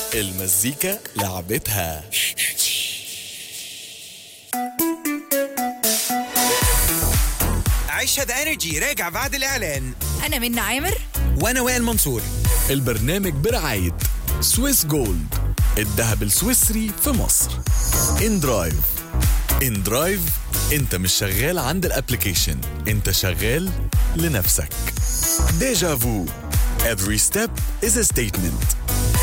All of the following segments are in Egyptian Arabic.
المزيكا لعبتها عيشها ذا انرجي راجع بعد الاعلان أنا منى عامر وانا وائل منصور البرنامج برعاية سويس جولد الذهب السويسري في مصر ان درايف ان درايف انت مش شغال عند الابليكيشن انت شغال لنفسك ديجا فو every step is a statement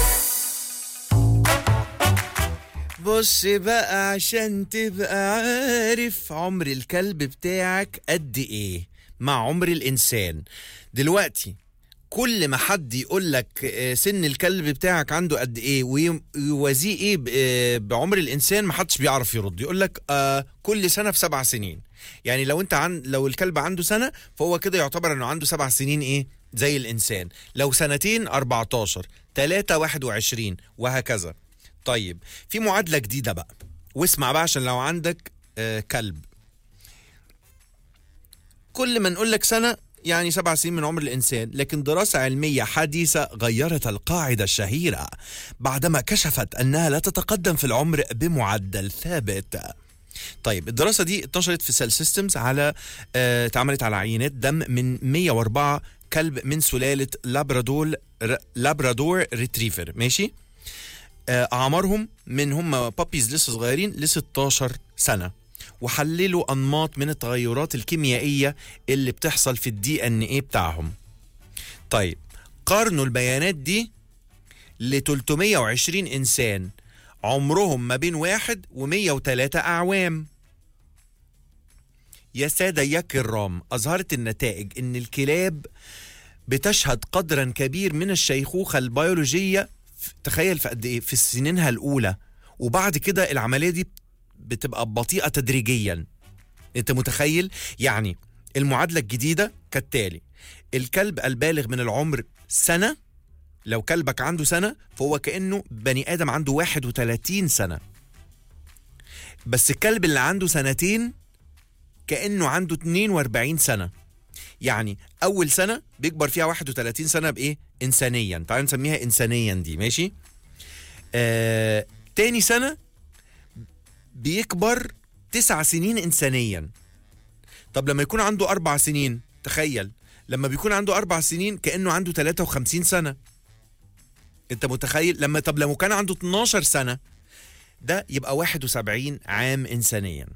بص بقى عشان تبقى عارف عمر الكلب بتاعك قد ايه مع عمر الانسان دلوقتي كل ما حد يقول لك آه، سن الكلب بتاعك عنده قد ايه ويوازيه ايه ب- آه، بعمر الانسان ما حدش بيعرف يرد يقول لك آه كل سنه في سبع سنين يعني لو انت عن لو الكلب عنده سنه فهو كده يعتبر انه عنده سبع سنين ايه زي الانسان لو سنتين 14 3 21 وهكذا طيب في معادله جديده بقى واسمع بقى عشان لو عندك آه كلب كل ما نقول لك سنة يعني سبع سنين من عمر الإنسان لكن دراسة علمية حديثة غيرت القاعدة الشهيرة بعدما كشفت أنها لا تتقدم في العمر بمعدل ثابت طيب الدراسة دي اتنشرت في سيل سيستمز على آه، اتعملت على عينات دم من 104 كلب من سلالة لابرادور ر- لابرادور ريتريفر ماشي آه، اعمارهم من هم بابيز لسه صغيرين ل 16 سنه وحللوا انماط من التغيرات الكيميائيه اللي بتحصل في الدي ان ايه بتاعهم طيب قارنوا البيانات دي ل 320 انسان عمرهم ما بين واحد و103 اعوام يا ساده يا كرام اظهرت النتائج ان الكلاب بتشهد قدرا كبير من الشيخوخه البيولوجيه ف- تخيل في قد ايه في سنينها الاولى وبعد كده العمليه دي بتبقى بطيئه تدريجيا انت متخيل يعني المعادله الجديده كالتالي الكلب البالغ من العمر سنه لو كلبك عنده سنه فهو كانه بني ادم عنده 31 سنه بس الكلب اللي عنده سنتين كانه عنده 42 سنه يعني اول سنه بيكبر فيها 31 سنه بايه انسانيا تعال نسميها انسانيا دي ماشي آه، تاني سنه بيكبر تسع سنين انسانيا طب لما يكون عنده اربع سنين تخيل لما بيكون عنده اربع سنين كانه عنده 53 سنه انت متخيل لما طب لما كان عنده 12 سنه ده يبقى 71 عام انسانيا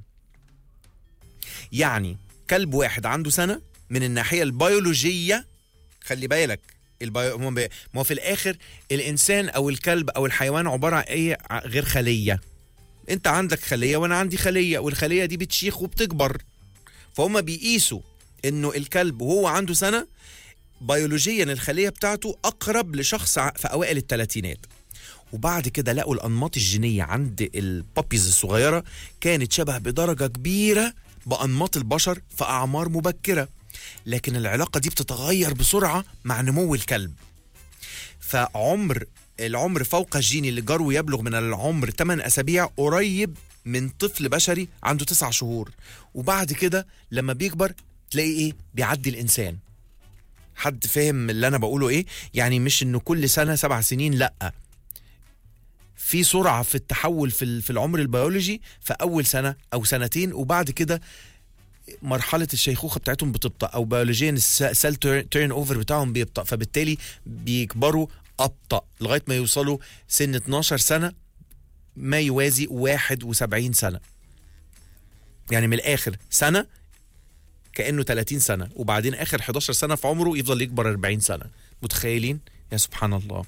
يعني كلب واحد عنده سنه من الناحيه البيولوجيه خلي بالك البيو... ما بي- ما هو في الاخر الانسان او الكلب او الحيوان عباره عن ايه ع- غير خليه انت عندك خليه وانا عندي خليه والخليه دي بتشيخ وبتكبر فهم بيقيسوا انه الكلب وهو عنده سنه بيولوجيا الخليه بتاعته اقرب لشخص ع- في اوائل الثلاثينات وبعد كده لقوا الانماط الجينيه عند البابيز الصغيره كانت شبه بدرجه كبيره بانماط البشر في اعمار مبكره لكن العلاقه دي بتتغير بسرعه مع نمو الكلب فعمر العمر فوق الجيني اللي جرو يبلغ من العمر 8 اسابيع قريب من طفل بشري عنده 9 شهور وبعد كده لما بيكبر تلاقي ايه بيعدي الانسان حد فاهم اللي انا بقوله ايه يعني مش انه كل سنه سبع سنين لا في سرعه في التحول في ال- في العمر البيولوجي في اول سنه او سنتين وبعد كده مرحله الشيخوخه بتاعتهم بتبطا او بيولوجيا السيل تيرن اوفر بتاعهم بيبطا فبالتالي بيكبروا ابطا لغايه ما يوصلوا سن 12 سنه ما يوازي 71 سنه يعني من الاخر سنه كانه 30 سنه وبعدين اخر 11 سنه في عمره يفضل يكبر 40 سنه متخيلين يا سبحان الله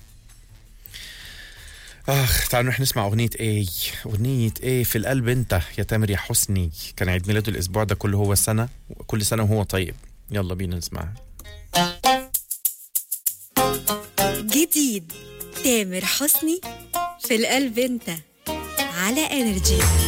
اخ تعالوا نروح نسمع اغنيه ايه اغنيه ايه في القلب انت يا تامر يا حسني كان عيد ميلاده الاسبوع ده كله هو سنه كل سنه وهو طيب يلا بينا نسمعها جديد تامر حسني في القلب انت على انرجي